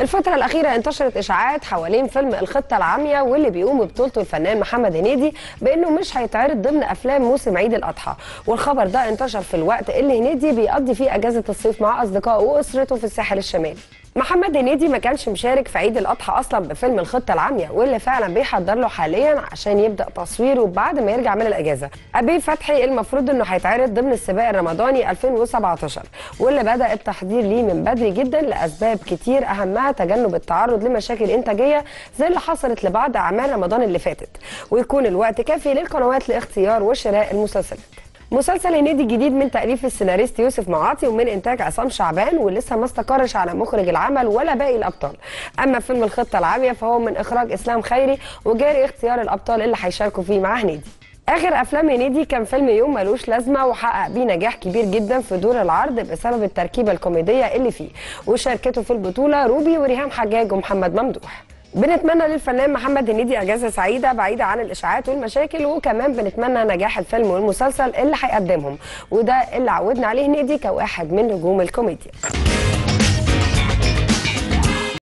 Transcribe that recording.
الفترة الأخيرة انتشرت إشاعات حوالين فيلم الخطة العامية واللي بيقوم ببطولته الفنان محمد هنيدي بأنه مش هيتعرض ضمن أفلام موسم عيد الأضحى والخبر ده انتشر في الوقت اللي هنيدي بيقضي فيه أجازة الصيف مع أصدقائه وأسرته في الساحل الشمالي محمد هنيدي ما كانش مشارك في عيد الاضحى اصلا بفيلم الخطه العاميه واللي فعلا بيحضر له حاليا عشان يبدا تصويره بعد ما يرجع من الاجازه ابي فتحي المفروض انه هيتعرض ضمن السباق الرمضاني 2017 واللي بدا التحضير ليه من بدري جدا لاسباب كتير اهمها تجنب التعرض لمشاكل انتاجيه زي اللي حصلت لبعض اعمال رمضان اللي فاتت ويكون الوقت كافي للقنوات لاختيار وشراء المسلسلات مسلسل هنيدي الجديد من تأليف السيناريست يوسف معاطي ومن إنتاج عصام شعبان ولسه ما استقرش على مخرج العمل ولا باقي الأبطال أما فيلم الخطة العامية فهو من إخراج إسلام خيري وجاري اختيار الأبطال اللي هيشاركوا فيه مع هنيدي اخر افلام هنيدي كان فيلم يوم ملوش لازمه وحقق بيه نجاح كبير جدا في دور العرض بسبب التركيبه الكوميديه اللي فيه وشاركته في البطوله روبي وريهام حجاج ومحمد ممدوح بنتمنى للفنان محمد هنيدي اجازه سعيده بعيده عن الاشاعات والمشاكل وكمان بنتمنى نجاح الفيلم والمسلسل اللي هيقدمهم وده اللي عودنا عليه هنيدي كواحد من نجوم الكوميديا